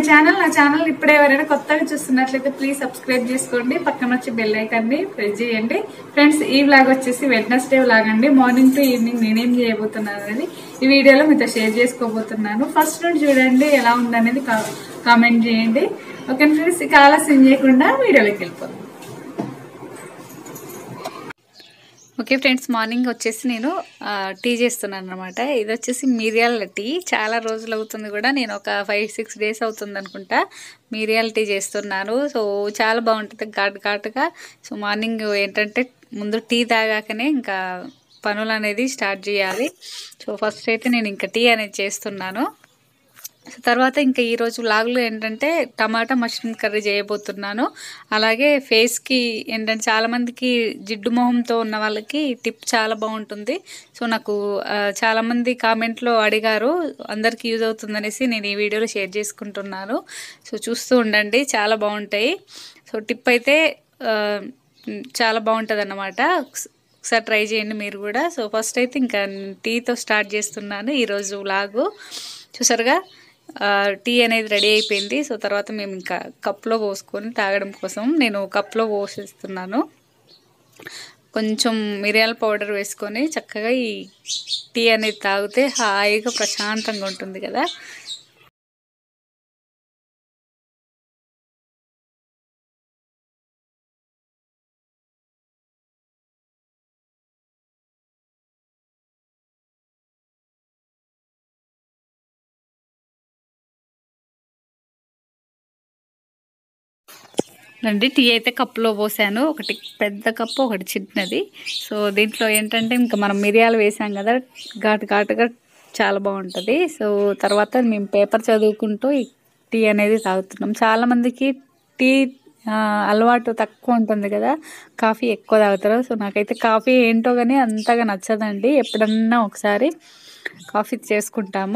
channel నా channel ఇప్పుడే ఎవరైనా కొత్తగా చూస్తున్నట్లయితే ప్లీజ్ సబ్స్క్రైబ్ చేసుకోండి పక్కన వచ్చి బెల్ ఐకాన్ ని ప్రెస్ చేయండి ఫ్రెండ్స్ ఈ వ్లాగ్ వచ్చేసి వెడ్నెస్డే వ్లాగ్ అండి మార్నింగ్ టు ఈవినింగ్ నేనేం చేయబోతున్నాను అనేది ఈ వీడియోలో మీతో షేర్ చేసుకోబోతున్నాను ఫస్ట్ నుండి చూడండి ఎలా ఉందనేది కామెంట్ చేయండి ఓకే ఫ్రెండ్స్ ఇక ఆలస్యం చేయకుండా వీడియోలోకి వెళ్ళిపోతాం ఓకే ఫ్రెండ్స్ మార్నింగ్ వచ్చేసి నేను ఆ, టీ చేస్తున్నాను అనమాట ఇది వచ్చేసి మిరియాల టీ చాలా రోజులు అవుతుంది కూడా నేను ఒక ఫైవ్ సిక్స్ డేస్ అవుతుంది అనుకుంటా మిరియాల టీ చేస్తున్నాను సో చాలా బాగుంటుంది ఘాటు ఘాటుగా సో మార్నింగ్ ఏంటంటే ముందు టీ తాగాకనే ఇంకా పనులు అనేది స్టార్ట్ చేయాలి సో ఫస్ట్ అయితే నేను ఇంకా టీ అనేది చేస్తున్నాను సో తర్వాత ఇంకా ఈరోజు లాగులో ఏంటంటే టమాటా మష్రూమ్ కర్రీ చేయబోతున్నాను అలాగే ఫేస్కి ఏంటంటే చాలామందికి జిడ్డు మొహంతో ఉన్న వాళ్ళకి టిప్ చాలా బాగుంటుంది సో నాకు ఆ, చాలామంది కామెంట్లో అడిగారు అందరికీ యూజ్ అవుతుందనేసి నేను ఈ వీడియోలో షేర్ చేసుకుంటున్నాను సో చూస్తూ ఉండండి చాలా బాగుంటాయి సో టిప్ అయితే ఆ, చాలా బాగుంటుంది అన్నమాట ఒకసారి ట్రై చేయండి మీరు కూడా సో ఫస్ట్ అయితే ఇంకా టీతో స్టార్ట్ చేస్తున్నాను ఈరోజు లాగు చూసారుగా ఆ, టీ అనేది రెడీ అయిపోయింది సో తర్వాత మేము ఇంకా కప్లో పోసుకొని తాగడం కోసం నేను కప్లో పోసేస్తున్నాను కొంచెం మిరియాల పౌడర్ వేసుకొని చక్కగా ఈ టీ అనేది తాగితే హాయిగా ప్రశాంతంగా ఉంటుంది కదా రండి టీ అయితే కప్పులో పోసాను ఒకటి పెద్ద కప్పు ఒకటి చిన్నది సో దీంట్లో ఏంటంటే ఇంకా మనం మిరియాలు వేసాం కదా ఘాటు ఘాటుగా చాలా బాగుంటుంది సో తర్వాత మేము పేపర్ చదువుకుంటూ ఈ టీ అనేది తాగుతున్నాం చాలామందికి టీ ఆ, అలవాటు తక్కువ ఉంటుంది కదా కాఫీ ఎక్కువ తాగుతారు సో నాకైతే కాఫీ ఏంటో కానీ అంతగా నచ్చదండి ఎప్పుడన్నా ఒకసారి కాఫీ చేసుకుంటాము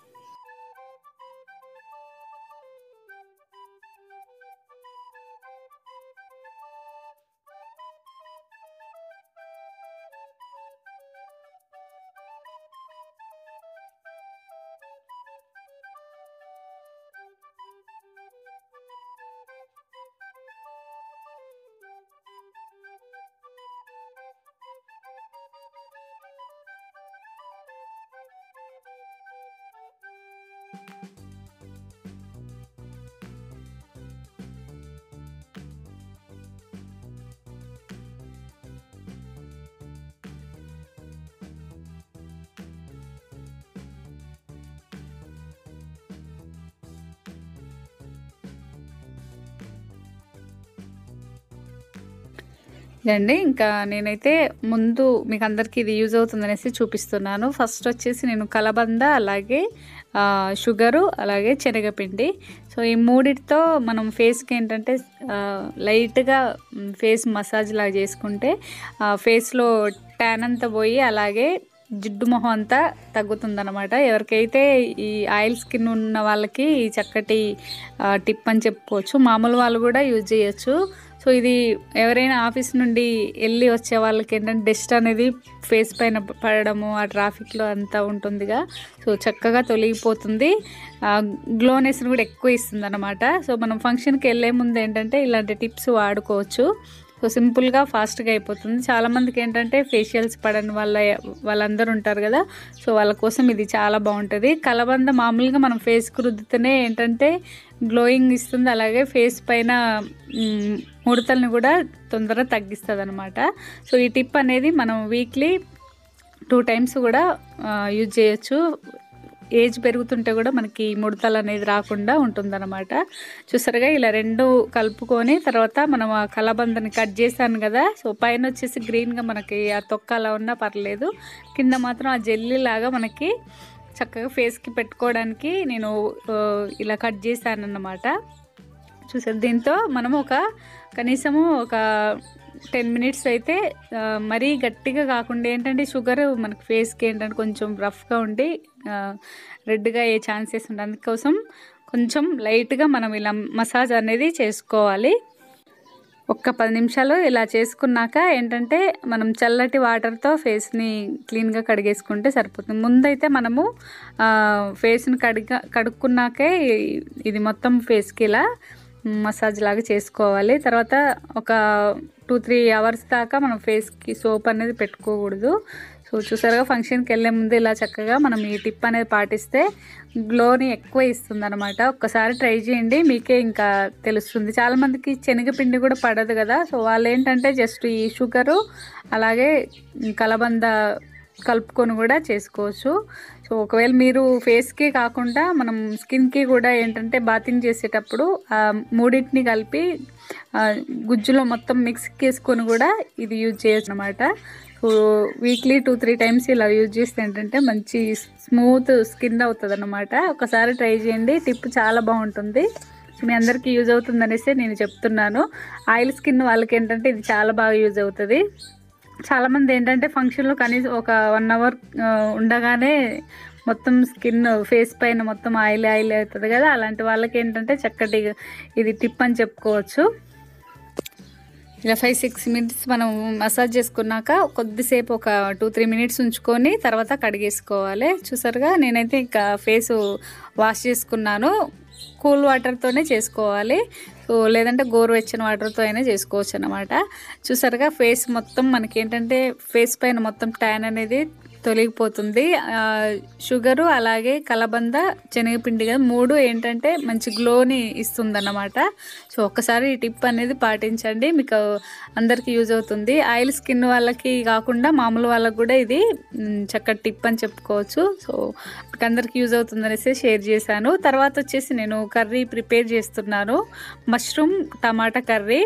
ఇదండి ఇంకా నేనైతే ముందు మీకు అందరికీ ఇది యూజ్ అవుతుందనేసి చూపిస్తున్నాను ఫస్ట్ వచ్చేసి నేను కలబంద అలాగే ఆ, షుగరు అలాగే శనగపిండి సో ఈ మూడిటితో మనం ఫేస్కి ఏంటంటే ఆ, లైట్గా మ్, ఫేస్ మసాజ్ లాగా చేసుకుంటే ఆ, ఫేస్లో ట్యాన్ అంతా పోయి అలాగే జిడ్డు మొహం అంతా తగ్గుతుందన్నమాట ఎవరికైతే ఈ ఆయిల్ స్కిన్ ఉన్న వాళ్ళకి ఈ చక్కటి ఆ, టిప్ అని చెప్పుకోవచ్చు మామూలు వాళ్ళు కూడా యూజ్ చేయొచ్చు సో ఇది ఎవరైనా ఆఫీస్ నుండి వెళ్ళి వచ్చే వాళ్ళకి ఏంటంటే డస్ట్ అనేది ఫేస్ పైన పడడము ఆ ట్రాఫిక్లో అంతా ఉంటుందిగా సో చక్కగా తొలగిపోతుంది గ్లోనెస్ని కూడా ఎక్కువ ఇస్తుంది అనమాట సో మనం ఫంక్షన్కి వెళ్ళే ముందు ఏంటంటే ఇలాంటి టిప్స్ వాడుకోవచ్చు సో సింపుల్గా ఫాస్ట్గా అయిపోతుంది చాలామందికి ఏంటంటే ఫేషియల్స్ పడని వాళ్ళ వాళ్ళందరూ ఉంటారు కదా సో వాళ్ళ కోసం ఇది చాలా బాగుంటుంది కలబంద మామూలుగా మనం ఫేస్కి రుద్దితేనే ఏంటంటే గ్లోయింగ్ ఇస్తుంది అలాగే ఫేస్ పైన మ్, ముడతల్ని కూడా తొందరగా తగ్గిస్తుంది అనమాట సో ఈ టిప్ అనేది మనం వీక్లీ టూ టైమ్స్ కూడా యూజ్ చేయొచ్చు ఏజ్ పెరుగుతుంటే కూడా మనకి ముడతలు అనేది రాకుండా ఉంటుందన్నమాట చూసారుగా ఇలా రెండు కలుపుకొని తర్వాత మనం ఆ కలబందని కట్ చేశాను కదా సో పైన వచ్చేసి గ్రీన్గా మనకి ఆ తొక్క అలా ఉన్నా పర్లేదు కింద మాత్రం ఆ జెల్లీ లాగా మనకి చక్కగా ఫేస్కి పెట్టుకోవడానికి నేను ఆ, ఇలా కట్ చేశాను అన్నమాట చూసారు దీంతో మనం ఒక కనీసము ఒక టెన్ మినిట్స్ అయితే ఆ, మరీ గట్టిగా కాకుండా ఏంటంటే షుగర్ మనకి ఫేస్కి ఏంటంటే కొంచెం రఫ్గా ఉండి ఆ, రెడ్గా అయ్యే ఛాన్సెస్ ఉంటాయి అందుకోసం కొంచెం లైట్గా మనం ఇలా మసాజ్ అనేది చేసుకోవాలి ఒక్క పది నిమిషాలు ఇలా చేసుకున్నాక ఏంటంటే మనం చల్లటి వాటర్తో ఫేస్ని క్లీన్గా కడిగేసుకుంటే సరిపోతుంది ముందైతే మనము ఆ, ఫేస్ని కడిగ కడుక్కున్నాకే ఇది మొత్తం ఫేస్కి ఇలా మసాజ్ లాగా చేసుకోవాలి తర్వాత ఒక టూ త్రీ అవర్స్ దాకా మనం ఫేస్కి సోప్ అనేది పెట్టుకోకూడదు సో చూసారుగా ఫంక్షన్కి వెళ్ళే ముందు ఇలా చక్కగా మనం ఈ టిప్ అనేది పాటిస్తే గ్లోని ఎక్కువ ఇస్తుంది అనమాట ఒక్కసారి ట్రై చేయండి మీకే ఇంకా తెలుస్తుంది చాలామందికి శనగపిండి కూడా పడదు కదా సో వాళ్ళు ఏంటంటే జస్ట్ ఈ షుగరు అలాగే కలబంద కలుపుకొని కూడా చేసుకోవచ్చు సో ఒకవేళ మీరు ఫేస్కి కాకుండా మనం స్కిన్కి కూడా ఏంటంటే బాతింగ్ చేసేటప్పుడు ఆ మూడింటిని కలిపి ఆ, గుజ్జులో మొత్తం మిక్స్ చేసుకొని కూడా ఇది యూజ్ చేయొచ్చు అనమాట so weekly two three times ఇలా యూజ్ చేస్తే ఏంటంటే మంచి స్మూత్ స్కిన్ అవుతుంది అనమాట ఒకసారి ట్రై చేయండి టిప్ చాలా బాగుంటుంది సో మీ అందరికీ యూజ్ అవుతుంది అనేసి నేను చెప్తున్నాను ఆయిల్ స్కిన్ వాళ్ళకి ఏంటంటే ఇది చాలా బాగా యూజ్ అవుతుంది చాలామంది ఏంటంటే ఫంక్షన్లో కనీసం ఒక వన్ అవర్ ఉండగానే మొత్తం స్కిన్ ఫేస్ పైన మొత్తం ఆయిల్ ఆయిల్ అవుతుంది కదా అలాంటి వాళ్ళకి ఏంటంటే చక్కటి ఇది టిప్ అని చెప్పుకోవచ్చు ఇలా ఫైవ్ సిక్స్ మినిట్స్ మనం మసాజ్ చేసుకున్నాక కొద్దిసేపు ఒక టూ త్రీ మినిట్స్ ఉంచుకొని తర్వాత కడిగేసుకోవాలి చూసారుగా నేనైతే ఇంకా ఫేస్ వాష్ చేసుకున్నాను కూల్ వాటర్తోనే చేసుకోవాలి సో లేదంటే గోరువెచ్చని వాటర్తో అయినా చేసుకోవచ్చు అనమాట చూసారుగా ఫేస్ మొత్తం మనకి ఏంటంటే ఫేస్ పైన మొత్తం ట్యాన్ అనేది తొలగిపోతుంది ఆ, షుగరు అలాగే కలబంద శనగపిండి కదా మూడు ఏంటంటే మంచి గ్లోని ఇస్తుందన్నమాట సో ఒక్కసారి ఈ టిప్ అనేది పాటించండి మీకు అందరికీ యూజ్ అవుతుంది ఆయిల్ స్కిన్ వాళ్ళకి కాకుండా మామూలు వాళ్ళకి కూడా ఇది మ్, చక్కటి టిప్ అని చెప్పుకోవచ్చు సో మీకు అందరికీ యూజ్ అవుతుంది అనేసి షేర్ చేశాను తర్వాత వచ్చేసి నేను కర్రీ ప్రిపేర్ చేస్తున్నాను మష్రూమ్ టమాటా కర్రీ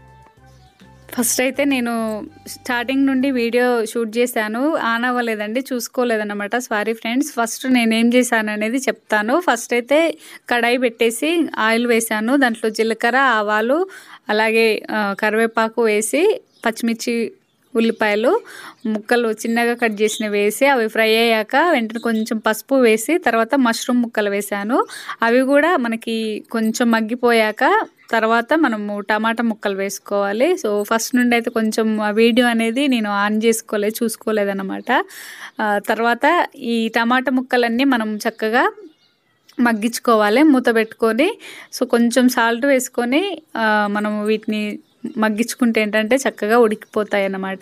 ఫస్ట్ అయితే నేను స్టార్టింగ్ నుండి వీడియో షూట్ చేశాను ఆన్ అవ్వలేదండి చూసుకోలేదన్నమాట సారీ ఫ్రెండ్స్ ఫస్ట్ నేను ఏం చేశాను అనేది చెప్తాను ఫస్ట్ అయితే కడాయి పెట్టేసి ఆయిల్ వేసాను దాంట్లో జీలకర్ర ఆవాలు అలాగే ఆ, కరివేపాకు వేసి పచ్చిమిర్చి ఉల్లిపాయలు ముక్కలు చిన్నగా కట్ చేసిన వేసి అవి ఫ్రై అయ్యాక వెంటనే కొంచెం పసుపు వేసి తర్వాత మష్రూమ్ ముక్కలు వేసాను అవి కూడా మనకి కొంచెం మగ్గిపోయాక తర్వాత మనము టమాటా ముక్కలు వేసుకోవాలి సో ఫస్ట్ నుండి అయితే కొంచెం ఆ వీడియో అనేది నేను ఆన్ చేసుకోలేదు చూసుకోలేదన్నమాట ఆ, తర్వాత ఈ టమాటా ముక్కలన్నీ మనం చక్కగా మగ్గించుకోవాలి మూత పెట్టుకొని సో కొంచెం సాల్ట్ వేసుకొని ఆ, మనం వీటిని మగ్గించుకుంటే ఏంటంటే చక్కగా ఉడికిపోతాయి అన్నమాట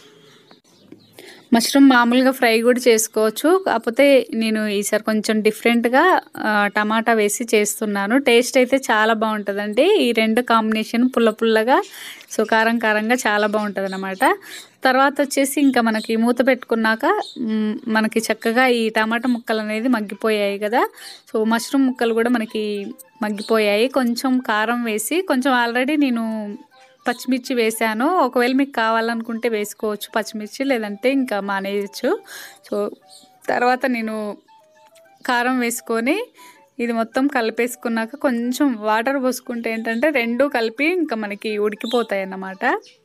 మష్రూమ్ మామూలుగా ఫ్రై కూడా చేసుకోవచ్చు కాకపోతే నేను ఈసారి కొంచెం డిఫరెంట్గా ఆ, టమాటా వేసి చేస్తున్నాను టేస్ట్ అయితే చాలా బాగుంటుందండి ఈ రెండు కాంబినేషన్ పుల్ల పుల్లగా సో కారం కారంగా చాలా బాగుంటుంది అనమాట తర్వాత వచ్చేసి ఇంకా మనకి మూత పెట్టుకున్నాక మ్, మనకి చక్కగా ఈ టమాటా ముక్కలు అనేది మగ్గిపోయాయి కదా సో మష్రూమ్ ముక్కలు కూడా మనకి మగ్గిపోయాయి కొంచెం కారం వేసి కొంచెం ఆల్రెడీ నేను పచ్చిమిర్చి వేసాను ఒకవేళ మీకు కావాలనుకుంటే వేసుకోవచ్చు పచ్చిమిర్చి లేదంటే ఇంకా మానేయచ్చు సో తర్వాత నేను కారం వేసుకొని ఇది మొత్తం కలిపేసుకున్నాక కొంచెం వాటర్ పోసుకుంటే ఏంటంటే రెండు కలిపి ఇంకా మనకి ఉడికిపోతాయి అన్నమాట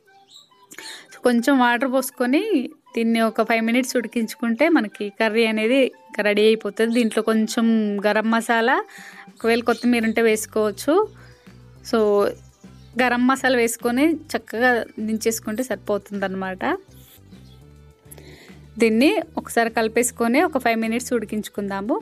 సో కొంచెం వాటర్ పోసుకొని దీన్ని ఒక ఫైవ్ మినిట్స్ ఉడికించుకుంటే మనకి కర్రీ అనేది ఇంకా రెడీ అయిపోతుంది దీంట్లో కొంచెం గరం మసాలా ఒకవేళ కొత్తిమీర ఉంటే వేసుకోవచ్చు సో గరం మసాలా వేసుకొని చక్కగా దించేసుకుంటే సరిపోతుంది అనమాట దీన్ని ఒకసారి కలిపేసుకొని ఒక ఫైవ్ మినిట్స్ ఉడికించుకుందాము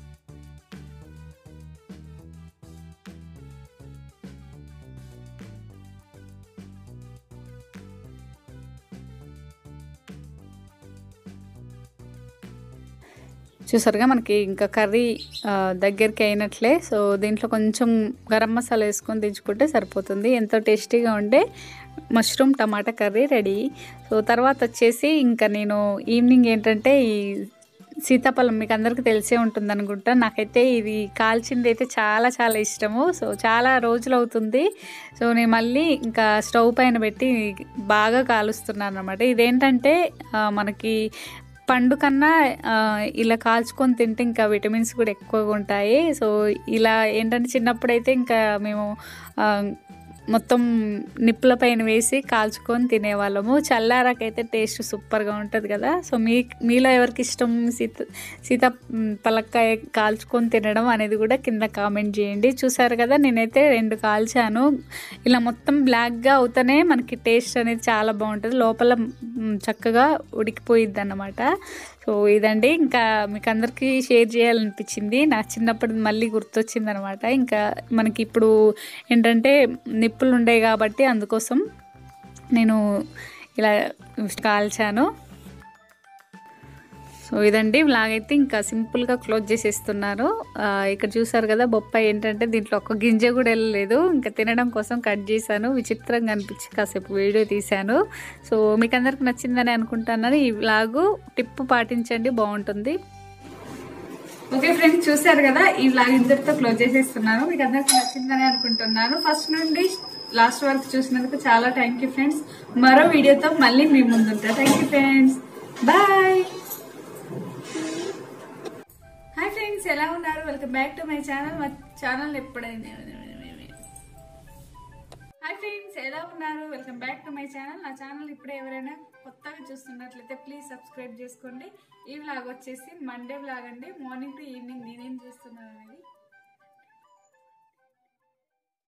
చూసారుగా మనకి ఇంకా కర్రీ ఆ, దగ్గరికి అయినట్లే సో దీంట్లో కొంచెం గరం మసాలా వేసుకొని దించుకుంటే సరిపోతుంది ఎంతో టేస్టీగా ఉండే mushroom tomato curry ready so తర్వాత వచ్చేసి ఇంకా నేను ఈవినింగ్ ఏంటంటే ఈ సీతాఫలం మీకు అందరికీ తెలిసే ఉంటుంది అనుకుంటా నాకైతే ఇది కాల్చింది అయితే చాలా చాలా ఇష్టము సో చాలా రోజులు అవుతుంది సో నేను మళ్ళీ ఇంకా స్టవ్ పైన పెట్టి బాగా కాలుస్తున్నాను అనమాట ఇదేంటంటే ఆ, మనకి పండు కన్నా ఆ, ఇలా కాల్చుకొని తింటే ఇంకా విటమిన్స్ కూడా ఎక్కువగా ఉంటాయి సో ఇలా ఏంటంటే చిన్నప్పుడైతే ఇంకా మేము ఆ, మొత్తం నిప్పుల పైన వేసి కాల్చుకొని తినేవాళ్ళము చల్లారాకైతే టేస్ట్ సూపర్గా ఉంటుంది కదా సో మీ మీలో ఎవరికి ఇష్టం సీత సీత మ్, పలక్కాయ కాల్చుకొని తినడం అనేది కూడా కింద కామెంట్ చేయండి చూసారు కదా నేనైతే రెండు కాల్చాను ఇలా మొత్తం బ్లాక్గా అవుతానే మనకి టేస్ట్ అనేది చాలా బాగుంటుంది లోపల మ్, చక్కగా ఉడికిపోయిద్ది అన్నమాట సో ఇదండి ఇంకా మీకు అందరికీ షేర్ చేయాలనిపించింది నా చిన్నప్పటి మళ్ళీ గుర్తొచ్చింది అనమాట ఇంకా మనకి ఇప్పుడు ఏంటంటే నిప్పులు ఉండేవి కాబట్టి అందుకోసం నేను ఇలా కాల్చాను సో ఇదండి వ్లాగ్ అయితే ఇంకా సింపుల్గా క్లోజ్ చేసేస్తున్నాను ఆ, ఇక్కడ చూసారు కదా బొప్పాయి ఏంటంటే దీంట్లో ఒక్క గింజ కూడా వెళ్ళలేదు ఇంకా తినడం కోసం కట్ చేశాను విచిత్రంగా అనిపించి కాసేపు వీడియో తీశాను సో మీకు అందరికి నచ్చిందని అనుకుంటున్నాను ఈ వ్లాగు టిప్ పాటించండి బాగుంటుంది ఓకే ఫ్రెండ్స్ చూసారు కదా ఈ వ్లాగ్ ఇద్దరితో క్లోజ్ చేసేస్తున్నాను మీకు అందరికి నచ్చిందని అనుకుంటున్నాను ఫస్ట్ నుండి లాస్ట్ వరకు చూసినందుకు చాలా థ్యాంక్ యూ ఫ్రెండ్స్ మరో వీడియోతో మళ్ళీ మీ ముందుంటా thank you friends bye hi friends ఎలా ఉన్నారు welcome back to my channel మా ఛానల్ ఎప్పుడైనా హాయ్ ఫ్రెండ్స్ ఎలా ఉన్నారు welcome back to my channel నా ఛానల్ ఇప్పుడే ఎవరైనా కొత్తగా చూస్తున్నట్లయితే ప్లీజ్ సబ్స్క్రైబ్ చేసుకోండి ఈ వ్లాగ్ వచ్చేసి మండే వ్లాగ్ అండి మార్నింగ్ టు ఈవినింగ్ నేనేం చేస్తున్నాను